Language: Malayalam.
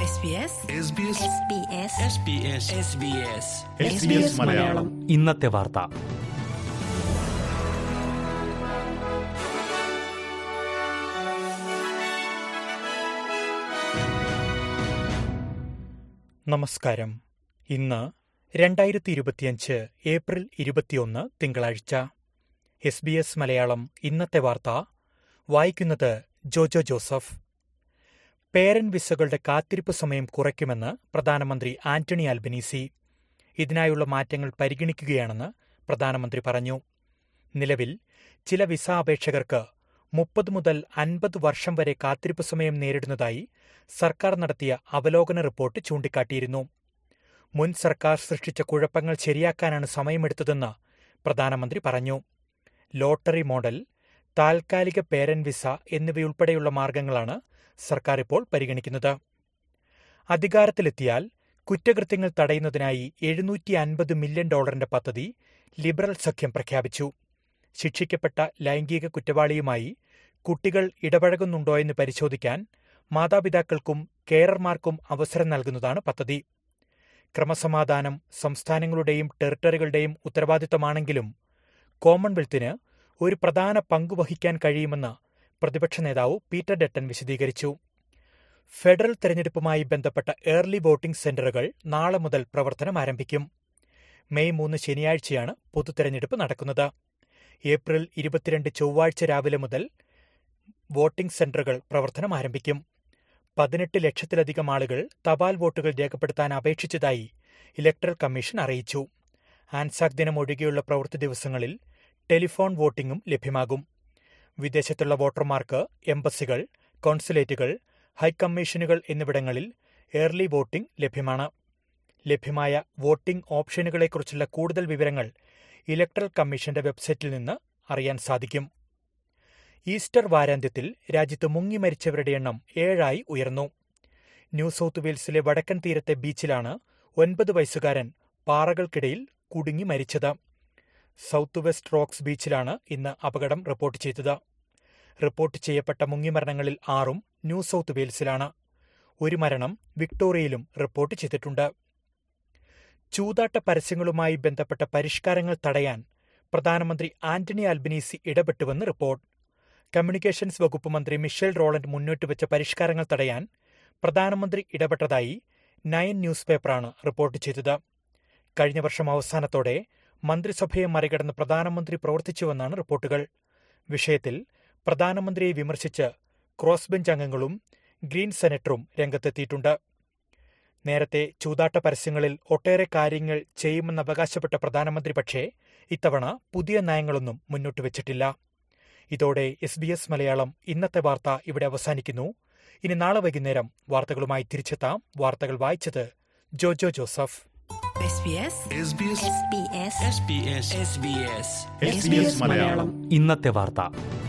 SBS മലയാളം ഇന്നത്തെ വാർത്ത നമസ്കാരം ഇന്ന് രണ്ടായിരത്തി ഇരുപത്തിയഞ്ച് ഏപ്രിൽ ഇരുപത്തിയൊന്ന് തിങ്കളാഴ്ച എസ് ബി എസ് മലയാളം ഇന്നത്തെ വാർത്ത വായിക്കുന്നത് ജോജോ ജോസഫ് പേരൻ വിസകളുടെ കാത്തിരിപ്പ് സമയം കുറയ്ക്കുമെന്ന് പ്രധാനമന്ത്രി ആന്റണി ആൽബനീസി ഇതിനായുള്ള മാറ്റങ്ങൾ പരിഗണിക്കുകയാണെന്ന് പ്രധാനമന്ത്രി പറഞ്ഞു നിലവിൽ ചില വിസ അപേക്ഷകർക്ക് മുപ്പത് മുതൽ അൻപത് വർഷം വരെ കാത്തിരിപ്പ് സമയം നേരിടുന്നതായി സർക്കാർ നടത്തിയ അവലോകന റിപ്പോർട്ട് ചൂണ്ടിക്കാട്ടിയിരുന്നു മുൻ സർക്കാർ സൃഷ്ടിച്ച കുഴപ്പങ്ങൾ ശരിയാക്കാനാണ് സമയമെടുത്തതെന്ന് പ്രധാനമന്ത്രി പറഞ്ഞു ലോട്ടറി മോഡൽ താൽക്കാലിക പേരൻ വിസ എന്നിവയുൾപ്പെടെയുള്ള മാർഗങ്ങളാണ് സർക്കാർ ഇപ്പോൾ പരിഗണിക്കുന്നത് അധികാരത്തിലെത്തിയാൽ കുറ്റകൃത്യങ്ങൾ തടയുന്നതിനായി എഴുന്നൂറ്റി അൻപത് മില്യൺ ഡോളറിന്റെ പദ്ധതി ലിബറൽ സഖ്യം പ്രഖ്യാപിച്ചു ശിക്ഷിക്കപ്പെട്ട ലൈംഗിക കുറ്റവാളിയുമായി കുട്ടികൾ ഇടപഴകുന്നുണ്ടോ എന്ന് പരിശോധിക്കാൻ മാതാപിതാക്കൾക്കും കെയറർമാർക്കും അവസരം നൽകുന്നതാണ് പദ്ധതി ക്രമസമാധാനം സംസ്ഥാനങ്ങളുടെയും ടെറിട്ടറികളുടെയും ഉത്തരവാദിത്തമാണെങ്കിലും കോമൺവെൽത്തിന് ഒരു പ്രധാന പങ്ക് വഹിക്കാൻ കഴിയുമെന്ന് പ്രതിപക്ഷ നേതാവ് പീറ്റർ ഡെട്ടൻ വിശദീകരിച്ചു ഫെഡറൽ തെരഞ്ഞെടുപ്പുമായി ബന്ധപ്പെട്ട ഏർലി വോട്ടിംഗ് സെന്ററുകൾ നാളെ മുതൽ പ്രവർത്തനം ആരംഭിക്കും മെയ് മൂന്ന് ശനിയാഴ്ചയാണ് പൊതുതെരഞ്ഞെടുപ്പ് നടക്കുന്നത് ഏപ്രിൽ ഇരുപത്തിരണ്ട് ചൊവ്വാഴ്ച രാവിലെ മുതൽ വോട്ടിംഗ് സെന്ററുകൾ പ്രവർത്തനം ആരംഭിക്കും പതിനെട്ട് ലക്ഷത്തിലധികം ആളുകൾ തപാൽ വോട്ടുകൾ രേഖപ്പെടുത്താൻ അപേക്ഷിച്ചതായി ഇലക്ടറൽ കമ്മീഷൻ അറിയിച്ചു ആൻസാക് ദിനം ഒഴികെയുള്ള പ്രവൃത്തി ദിവസങ്ങളിൽ ടെലിഫോൺ വോട്ടിംഗും ലഭ്യമാകും വിദേശത്തുള്ള വോട്ടർമാർക്ക് എംബസികൾ കോൺസുലേറ്റുകൾ ഹൈക്കമ്മീഷനുകൾ എന്നിവിടങ്ങളിൽ ഏർലി വോട്ടിംഗ് ലഭ്യമാണ് ലഭ്യമായ വോട്ടിംഗ് ഓപ്ഷനുകളെക്കുറിച്ചുള്ള കൂടുതൽ വിവരങ്ങൾ ഇലക്ട്രൽ കമ്മീഷന്റെ വെബ്സൈറ്റിൽ നിന്ന് അറിയാൻ സാധിക്കും ഈസ്റ്റർ വാരാന്ത്യത്തിൽ രാജ്യത്ത് മുങ്ങി മരിച്ചവരുടെ എണ്ണം ഏഴായി ഉയർന്നു ന്യൂ സൌത്ത് വെയിൽസിലെ വടക്കൻ തീരത്തെ ബീച്ചിലാണ് ഒൻപത് വയസ്സുകാരൻ പാറകൾക്കിടയിൽ കുടുങ്ങി മരിച്ചത് സൌത്ത് വെസ്റ്റ് റോക്സ് ബീച്ചിലാണ് ഇന്ന് അപകടം റിപ്പോർട്ട് ചെയ്തത് റിപ്പോർട്ട് ചെയ്യപ്പെട്ട മുങ്ങിമരണങ്ങളിൽ ആറും ന്യൂ സൌത്ത് വെയിൽസിലാണ് ഒരു മരണം വിക്ടോറിയയിലും റിപ്പോർട്ട് ചെയ്തിട്ടുണ്ട് ചൂതാട്ട പരസ്യങ്ങളുമായി ബന്ധപ്പെട്ട പരിഷ്കാരങ്ങൾ തടയാൻ പ്രധാനമന്ത്രി ആന്റണി ആൽബനീസി ഇടപെട്ടുവെന്ന് റിപ്പോർട്ട് കമ്മ്യൂണിക്കേഷൻസ് വകുപ്പ് മന്ത്രി മിഷേൽ റോളണ്ട് മുന്നോട്ടുവച്ച പരിഷ്കാരങ്ങൾ തടയാൻ പ്രധാനമന്ത്രി ഇടപെട്ടതായി നയൻ ന്യൂസ് പേപ്പറാണ് റിപ്പോർട്ട് ചെയ്തത് കഴിഞ്ഞ വർഷം അവസാനത്തോടെ മന്ത്രിസഭയെ മറികടന്ന് പ്രധാനമന്ത്രി പ്രവർത്തിച്ചുവെന്നാണ് റിപ്പോർട്ടുകൾ വിഷയത്തിൽ പ്രധാനമന്ത്രിയെ വിമർശിച്ച് ക്രോസ് ബെഞ്ച് അംഗങ്ങളും ഗ്രീൻ സെനറ്ററും രംഗത്തെത്തിയിട്ടുണ്ട് നേരത്തെ ചൂതാട്ട പരസ്യങ്ങളിൽ ഒട്ടേറെ കാര്യങ്ങൾ ചെയ്യുമെന്ന് അവകാശപ്പെട്ട പ്രധാനമന്ത്രി പക്ഷേ ഇത്തവണ പുതിയ നയങ്ങളൊന്നും മുന്നോട്ട് വച്ചിട്ടില്ല ഇതോടെ എസ് ബി എസ് മലയാളം ഇന്നത്തെ വാർത്ത ഇവിടെ അവസാനിക്കുന്നു ഇനി നാളെ വൈകുന്നേരം വാർത്തകളുമായി തിരിച്ചെത്താം വാർത്തകൾ വായിച്ചത് ജോജോ ജോസഫ് SBS മലയാളം ഇന്നത്തെ വാർത്ത